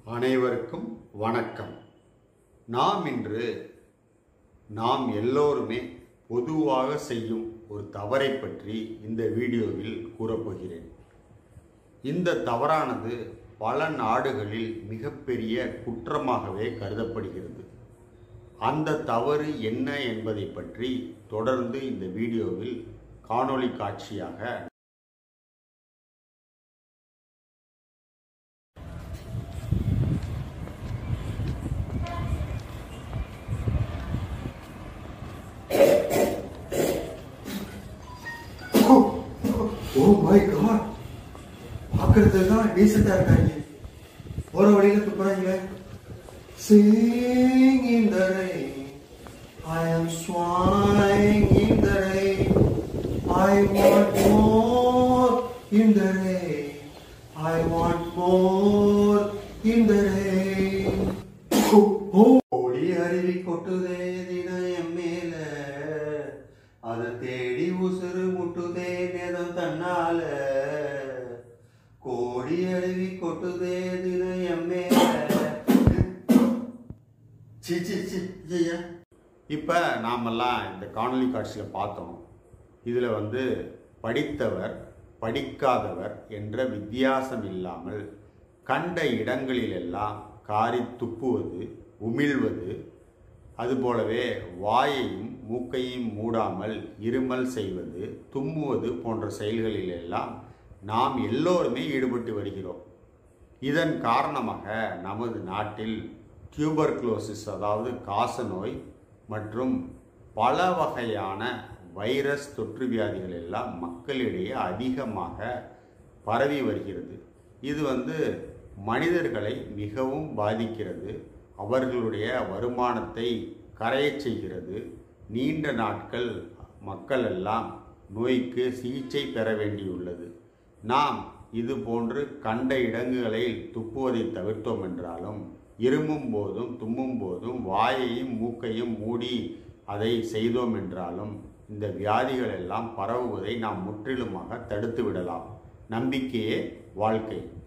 அனைவருக்கும் வணக்கம் நாம் இன்று நாம் எல்லோருமே பொதுவாக செய்யும் ஒரு தவறை பற்றி இந்த வீடியோவில் கூறப்போகிறேன் இந்த தவறானது பல நாடுகளில் மிகப்பெரிய குற்றமாகவே கருதப்படுகிறது அந்த தவறு என்ன என்பதை பற்றி தொடர்ந்து இந்த வீடியோவில் காணொளி காட்சியாக ஓ மை காட் பார்க்கறதுக்கு தான் டீசெண்டா இருக்காங்க போற வழியில துப்புறாங்களே Sing in the rain I am swine in the rain I want more in the rain I want more in the rain ஓடி அருவி கொட்டுதே தினம் மேல அதை தேடி உசுறு முட்டுதே நேதம் தன்னால கோடி அருவி கொட்டுதே தினம் மேல சி சி சி ஐயா இப்போ நாமெல்லாம் இந்த காணொளி காட்சியில் பார்த்தோம் இதில் வந்து படித்தவர் படிக்காதவர் என்ற வித்தியாசம் இல்லாமல் கண்ட இடங்களிலெல்லாம் காரி துப்புவது உமிழ்வது அதுபோலவே வாயையும் மூக்கையும் மூடாமல் இருமல் செய்வது தும்முவது போன்ற செயல்களிலெல்லாம் நாம் எல்லோருமே ஈடுபட்டு வருகிறோம் இதன் காரணமாக நமது நாட்டில் டியூபர்குலோசிஸ் அதாவது காசநோய் மற்றும் பல வகையான வைரஸ் தொற்று வியாதிகள் எல்லாம் மக்களிடையே அதிகமாக பரவி வருகிறது இது வந்து மனிதர்களை மிகவும் பாதிக்கிறது அவர்களுடைய வருமானத்தை கரையச் செய்கிறது நீண்ட நாட்கள் மக்கள் எல்லாம் நோய்க்கு சிகிச்சை பெற வேண்டியுள்ளது நாம் இது போன்று கண்ட இடங்களில் துப்புவதை தவிர்த்தோம் என்றாலும் இருமும் போதும் தும்மும் போதும் வாயையும் மூக்கையும் மூடி அதை செய்தோம் என்றாலும் இந்த வியாதிகள் எல்லாம் பரவுவதை நாம் முற்றிலுமாக தடுத்து விடலாம் நம்பிக்கையே வாழ்க்கை